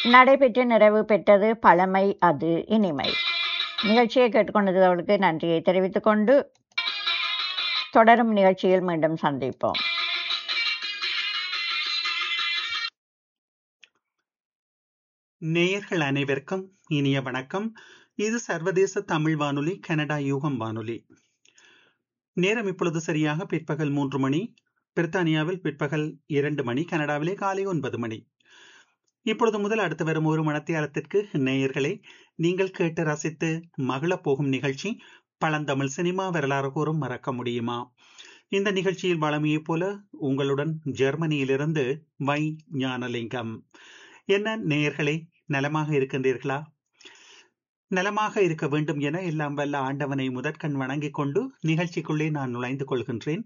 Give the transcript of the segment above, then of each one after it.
நடைபெற்று நிறைவு பெற்றது பழமை அது இனிமை நிகழ்ச்சியை கேட்டுக்கொண்டதற்கு நன்றியை தெரிவித்துக் கொண்டு தொடரும் நிகழ்ச்சியில் மீண்டும் சந்திப்போம் நேயர்கள் அனைவருக்கும் இனிய வணக்கம் இது சர்வதேச தமிழ் வானொலி கனடா யூகம் வானொலி நேரம் இப்பொழுது சரியாக பிற்பகல் மூன்று மணி பிரித்தானியாவில் பிற்பகல் இரண்டு மணி கனடாவிலே காலை ஒன்பது மணி இப்பொழுது முதல் அடுத்து வரும் ஒரு மணத்தியாலத்திற்கு நேயர்களை நீங்கள் கேட்டு ரசித்து மகிழப் போகும் நிகழ்ச்சி பழந்தமிழ் சினிமா வரலாறு கூறும் மறக்க முடியுமா இந்த நிகழ்ச்சியில் வளமையைப் போல உங்களுடன் ஜெர்மனியிலிருந்து வை ஞானலிங்கம் என்ன நேயர்களே நலமாக இருக்கின்றீர்களா நலமாக இருக்க வேண்டும் என எல்லாம் வல்ல ஆண்டவனை முதற்கண் வணங்கிக் கொண்டு நிகழ்ச்சிக்குள்ளே நான் நுழைந்து கொள்கின்றேன்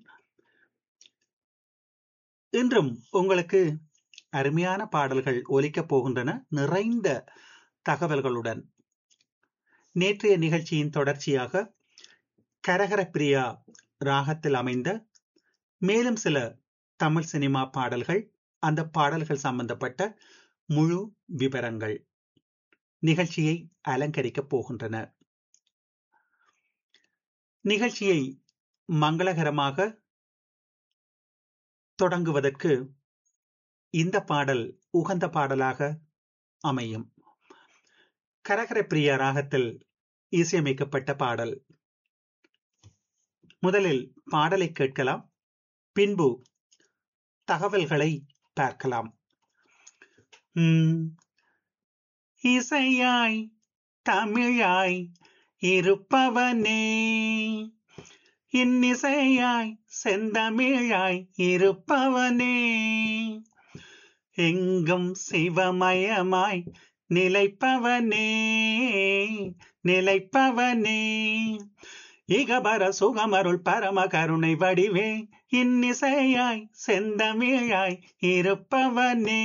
இன்றும் உங்களுக்கு அருமையான பாடல்கள் ஒலிக்கப் போகின்றன நிறைந்த தகவல்களுடன் நேற்றைய நிகழ்ச்சியின் தொடர்ச்சியாக கரகர பிரியா ராகத்தில் அமைந்த மேலும் சில தமிழ் சினிமா பாடல்கள் அந்த பாடல்கள் சம்பந்தப்பட்ட முழு விவரங்கள் நிகழ்ச்சியை அலங்கரிக்கப் போகின்றன நிகழ்ச்சியை மங்களகரமாக தொடங்குவதற்கு இந்த பாடல் உகந்த பாடலாக அமையும் கரகர பிரியா ராகத்தில் இசையமைக்கப்பட்ட பாடல் முதலில் பாடலை கேட்கலாம் பின்பு தகவல்களை பார்க்கலாம் இசையாய் தமிழாய் இருப்பவனே இன்னிசையாய் செந்தமிழாய் இருப்பவனே எங்கும் சிவமயமாய் நிலைப்பவனே நிலைப்பவனே இகபர சுகமருள் பரம கருணை வடிவே இன்னிசையாய் செந்தமிழாய் இருப்பவனே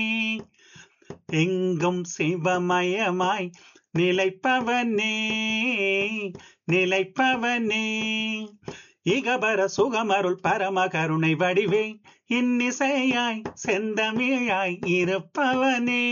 எங்கும் சிவமயமாய் நிலைப்பவனே நிலைப்பவனே இகபர சுகமருள் பரம கருணை வடிவே இன்னிசையாய் செந்தமிழாய் இருப்பவனே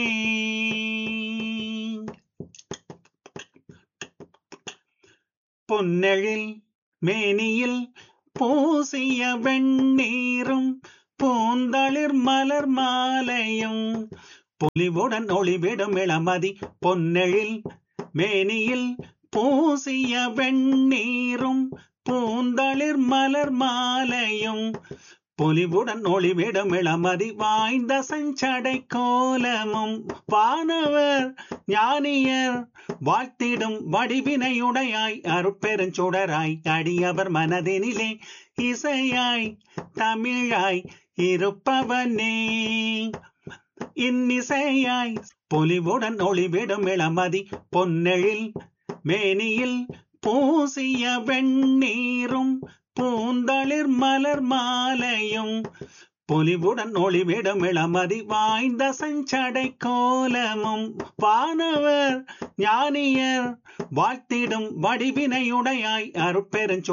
பொன்னெழில் மேனியில் பூசிய வெண்ணீரும் பூந்தளிர் மலர் மாலையும் பொலிவுடன் ஒளிவிடும் இளமதி பொன்னெழில் மேனியில் பூசிய வெண்ணீரும் பூந்தளிர் மலர் மாலையும் பொலிவுடன் ஒளிவிடும் இளமதி வாய்ந்த சஞ்சடை கோலமும் வானவர் ஞானியர் வாழ்த்திடும் வடிவினையுடையாய் அருட்பெருஞ்சுடராய் அடியவர் மனதினிலே இசையாய் தமிழாய் இருப்பவனே இன்னிசையாய் பொலிவுடன் ஒளிவிடும் இளமதி பொன்னெழில் மேனியில் பூசிய வெண்ணீரும் பூந்தளிர் மலர் மாலையும் பொலிவுடன் ஒளிவிடும் இளமதி வாய்ந்த சஞ்சடை கோலமும் வானவர் ஞானியர் வாழ்த்திடும் வடிவினையுடையாய் அருட்பெருஞ்சு